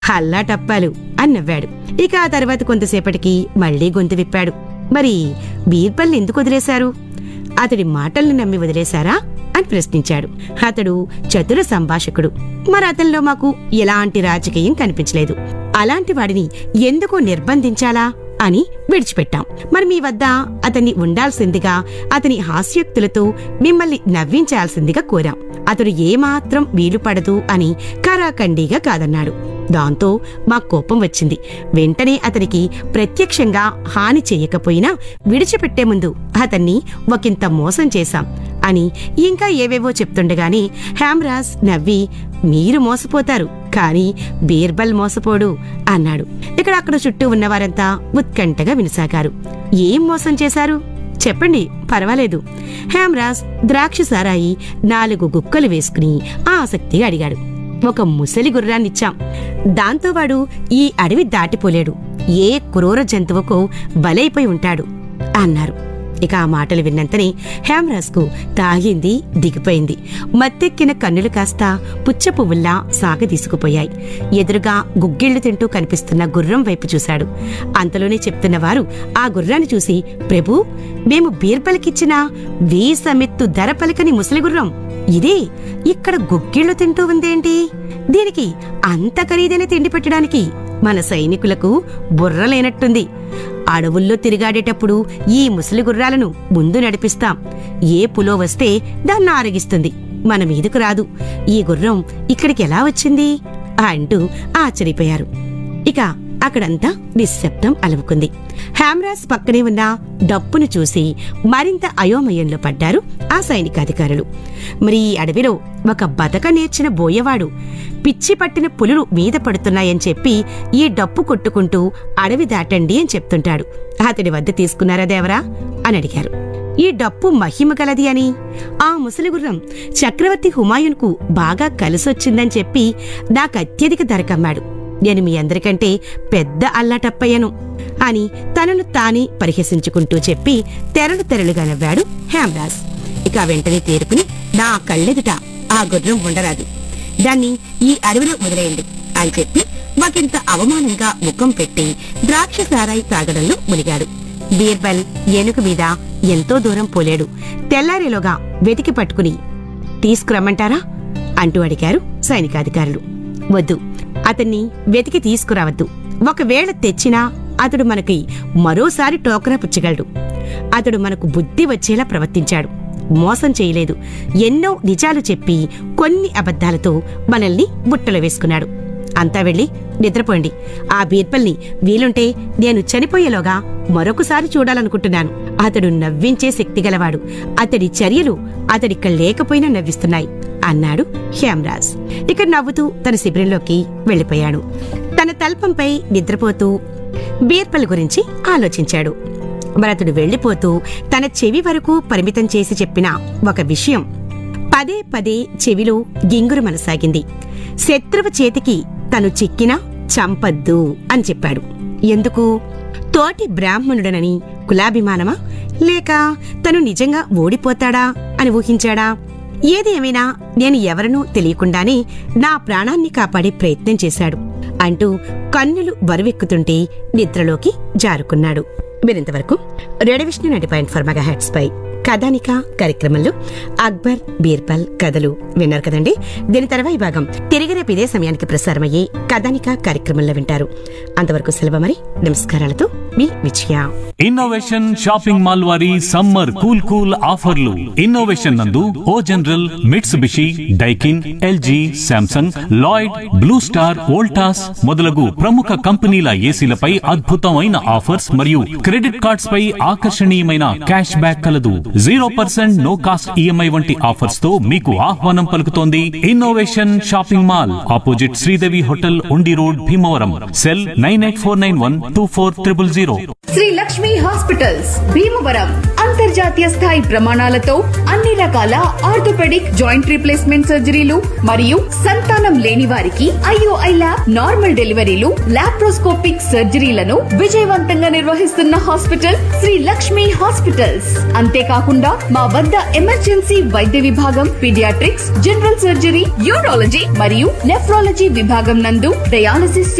హల్లా టప్పాలు అని నవ్వాడు ఇక ఆ తర్వాత కొంతసేపటికి మళ్ళీ గొంతు విప్పాడు మరి బీర్బల్ని ఎందుకు వదిలేశారు అతడి మాటల్ని నమ్మి వదిలేశారా అని ప్రశ్నించాడు అతడు చతుర సంభాషకుడు మరి అతనిలో మాకు ఎలాంటి రాజకీయం కనిపించలేదు అలాంటి వాడిని ఎందుకు నిర్బంధించాలా అని విడిచిపెట్టాం మరి మీ వద్ద అతన్ని ఉండాల్సిందిగా అతని హాస్యోక్తులతో మిమ్మల్ని నవ్వించాల్సిందిగా కోరాం అతడు ఏమాత్రం వీలు పడదు అని కరాఖండిగా కాదన్నాడు దాంతో మా కోపం వచ్చింది వెంటనే అతనికి ప్రత్యక్షంగా హాని చేయకపోయినా విడిచిపెట్టే ముందు అతన్ని ఒకంత మోసం చేశాం అని ఇంకా ఏవేవో చెప్తుండగానే హ్యామ్రాజ్ నవ్వి మీరు మోసపోతారు కానీ బీర్బల్ మోసపోడు అన్నాడు ఇక్కడ అక్కడ చుట్టూ ఉన్నవారంతా ఉత్కంఠగా వినసాగారు ఏం మోసం చేశారు చెప్పండి పర్వాలేదు హ్యామ్రాజ్ ద్రాక్ష సారాయి నాలుగు గుక్కలు వేసుకుని ఆసక్తిగా అడిగాడు ఒక ముసలి గుర్రాన్నిచ్చాం దాంతో వాడు ఈ అడవి దాటిపోలేడు ఏ క్రూర జంతువుకో బలైపోయి ఉంటాడు అన్నారు ఇక ఆ మాటలు విన్నంతనే హ్యామ్రాజ్కు తాగింది దిగిపోయింది మత్తెక్కిన కన్నులు కాస్త పుచ్చ పువ్వుల్లా సాగదీసుకుపోయాయి ఎదురుగా గుగ్గిళ్లు తింటూ కనిపిస్తున్న గుర్రం వైపు చూశాడు అంతలోనే చెప్తున్నవారు ఆ గుర్రాన్ని చూసి ప్రభు మేము బీర్బలికిచ్చిన వీసమెత్తు ధర పలికని ముసలి గుర్రం ఇదే ఇక్కడ గుగ్గిళ్లు తింటూ ఉందేంటి దీనికి అంత ఖరీదైన తిండి పెట్టడానికి మన సైనికులకు బుర్ర లేనట్టుంది అడవుల్లో తిరిగాడేటప్పుడు ఈ ముసలి గుర్రాలను ముందు నడిపిస్తాం ఏ పులో వస్తే దాన్ని ఆరగిస్తుంది మన మీదకు రాదు ఈ గుర్రం ఇక్కడికి ఎలా వచ్చింది అంటూ ఆశ్చర్యపోయారు ఇక అక్కడంతా నిశ్శబ్దం అలముకుంది హ్యామ్రాస్ పక్కనే ఉన్న డప్పును చూసి మరింత అయోమయంలో పడ్డారు ఆ సైనికాధికారులు మరి ఈ అడవిలో ఒక బతక నేర్చిన బోయవాడు పిచ్చి పట్టిన పులులు మీద పడుతున్నాయని చెప్పి ఈ డప్పు కొట్టుకుంటూ అడవి దాటండి అని చెప్తుంటాడు అతడి వద్ద తీసుకున్నారా దేవరా అని అడిగారు ఈ డప్పు మహిమ గలది అని ఆ ముసలిగుర్రం చక్రవర్తి హుమాయూన్కు బాగా కలిసొచ్చిందని చెప్పి నాకు అత్యధిక ధరకమ్మాడు నేను మీ అందరికంటే పెద్ద అల్లాటప్పయ్యను అని తనను తానే పరిహసించుకుంటూ చెప్పి తెరలు తెరలుగా నవ్వాడు హ్యామ్రాజ్ ఇక వెంటనే తేరుకుని నా కళ్ళెదుట ఆ గుర్రం ఉండరాదు దాన్ని ఈ అడవిలో వదిలేయండి అని చెప్పి మాకింత అవమానంగా ముఖం పెట్టి ద్రాక్ష సారాయి తాగడంలో మునిగాడు బీర్బల్ ఏనుగు మీద ఎంతో దూరం పోలేడు తెల్లారేలోగా వెతికి పట్టుకుని తీసుకురమ్మంటారా అంటూ అడిగారు సైనికాధికారులు వద్దు అతన్ని వెతికి తీసుకురావద్దు ఒకవేళ తెచ్చినా అతడు మనకి మరోసారి టోకరా పుచ్చగలడు అతడు మనకు బుద్ధి వచ్చేలా ప్రవర్తించాడు మోసం చేయలేదు ఎన్నో నిజాలు చెప్పి కొన్ని అబద్ధాలతో మనల్ని బుట్టలో వేసుకున్నాడు అంతా వెళ్ళి నిద్రపోండి ఆ బీర్బల్ని వీలుంటే నేను చనిపోయేలోగా మరొకసారి చూడాలనుకుంటున్నాను అతడు నవ్వించే శక్తి గలవాడు అతడి చర్యలు అతడిక్క లేకపోయినా నవ్విస్తున్నాయి అన్నాడు హ్యామ్రాజ్ ఇక నవ్వుతూ తన శిబిరంలోకి వెళ్ళిపోయాడు తన తల్పంపై నిద్రపోతూ బీర్బల్ గురించి ఆలోచించాడు మరతడు వెళ్ళిపోతూ తన చెవి వరకు పరిమితం చేసి చెప్పిన ఒక విషయం పదే పదే చెవిలో గింగురు మనసాగింది శత్రువు చేతికి తను చిక్కినా చంపద్దు అని చెప్పాడు ఎందుకు తోటి బ్రాహ్మణుడనని కులాభిమానమా లేక తను నిజంగా ఓడిపోతాడా అని ఊహించాడా ఏది ఏమైనా నేను ఎవరనూ తెలియకుండానే నా ప్రాణాన్ని కాపాడే ప్రయత్నం చేశాడు అంటూ కన్నులు బరువెక్కుతుంటే నిద్రలోకి జారుకున్నాడు మీరింతవరకు radio Vishnu ninety point four megahertz పై కథానిక కార్యక్రమంలో అక్బర్ బీర్బల్ కథలు విన్నారు కదండి దీని తర్వాయి భాగం తిరిగి రేపు ఇదే సమయానికి ప్రసారమయ్యే కథానిక కార్యక్రమంలో వింటారు అంతవరకు సెలవు మరి నమస్కారాలతో మీ విజయ ఇన్నోవేషన్ షాపింగ్ మాల్ వారి సమ్మర్ కూల్ కూల్ ఆఫర్లు ఇన్నోవేషన్ నందు O General Mitsubishi Daikin LG Samsung Lloyd Blue Star Voltas మొదలగు ప్రముఖ కంపెనీల ఏసీలపై అద్భుతమైన ఆఫర్స్ మరియు క్రెడిట్ కార్డ్స్ పై ఆకర్షణీయమైన క్యాష్ బ్యాక్ కలదు zero percent no cost EMI వంటి ఆఫర్స్ తో మీకు ఆహ్వానం పలుకుతోంది innovation shopping mall opposite Sridevi hotel Undi road Bhimavaram cell nine eight four nine one two four triple zero Shri Lakshmi hospitals Bhimavaram అంతర్జాతీయ స్థాయి ప్రమాణాలతో అన్ని రకాల ఆర్థోపెడిక్ జాయింట్ రీప్లేస్మెంట్ సర్జరీలు మరియు సంతానం లేని వారికి ఐఓఐ ల్యాబ్ నార్మల్ డెలివరీలు లాప్రోస్కోపిక్ సర్జరీలను విజయవంతంగా నిర్వహిస్తున్న హాస్పిటల్ శ్రీ లక్ష్మి హాస్పిటల్స్ అంతేకాకుండా మా వద్ద ఎమర్జెన్సీ వైద్య విభాగం పీడియాట్రిక్స్ జనరల్ సర్జరీ యూరాలజీ మరియు నెఫ్రాలజీ విభాగం నందు డయాలసిస్